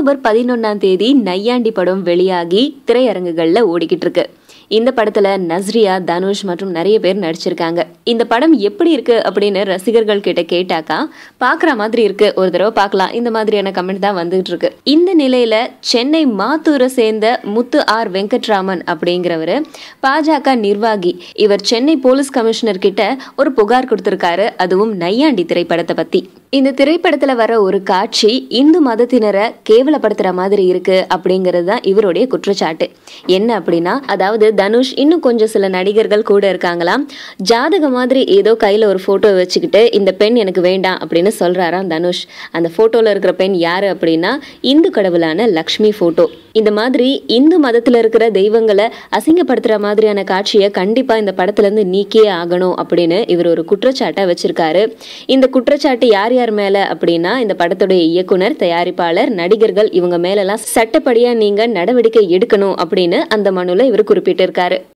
October பதினொன்னாம் தேதி நையாண்டி படம் வெளியாகி திரையரங்குகள்ல ஓடிக்கிட்டு இருக்கு இந்த படத்துல நஸ்ரியா தனுஷ் மற்றும் நிறைய பேர் நடிச்சிருக்காங்க இந்த படம் எப்படி இருக்கு அப்படின்னு ரசிகர்கள் கிட்ட கேட்டாக்கா பாக்குற மாதிரி இருக்கு ஒரு தடவை பார்க்கலாம் இந்த மாதிரியான கமெண்ட் தான் வந்துகிட்டு இருக்கு இந்த நிலையில சென்னை மாத்தூரை சேர்ந்த முத்து ஆர் வெங்கட்ராமன் அப்படிங்கிறவரு பாஜக நிர்வாகி இவர் சென்னை போலீஸ் கமிஷனர் கிட்ட ஒரு புகார் கொடுத்திருக்காரு அதுவும் நையாண்டி திரைப்படத்தை பத்தி இந்த திரைப்படத்துல வர ஒரு காட்சி இந்து மதத்தினரை கேவலப்படுத்துற மாதிரி இருக்கு அப்படிங்கிறது தான் இவருடைய குற்றச்சாட்டு என்ன அப்படின்னா அதாவது தனுஷ் இன்னும் கொஞ்சம் சில நடிகர்கள் கூட இருக்காங்களாம் ஜாதக மாதிரி ஏதோ கையில ஒரு போட்டோ வச்சுக்கிட்டு இந்த பெண் எனக்கு வேண்டாம் அப்படின்னு சொல்றாராம் தனுஷ் அந்த போட்டோல இருக்கிற பெண் யாரு அப்படின்னா இந்து கடவுளான லக்ஷ்மி போட்டோ இந்த மாதிரி இந்து மதத்துல இருக்கிற தெய்வங்களை அசிங்கப்படுத்துற மாதிரியான காட்சியை கண்டிப்பா இந்த படத்துல இருந்து நீக்கியே ஆகணும் அப்படின்னு இவர் ஒரு குற்றச்சாட்டை வச்சிருக்காரு இந்த குற்றச்சாட்டு யார் யார் மேல அப்படின்னா இந்த படத்துடைய இயக்குனர் தயாரிப்பாளர் நடிகர்கள் இவங்க மேலெல்லாம் சட்டப்படியா நீங்க நடவடிக்கை எடுக்கணும் அப்படின்னு அந்த மனுல இவர் குறிப்பிட்டிருக்காரு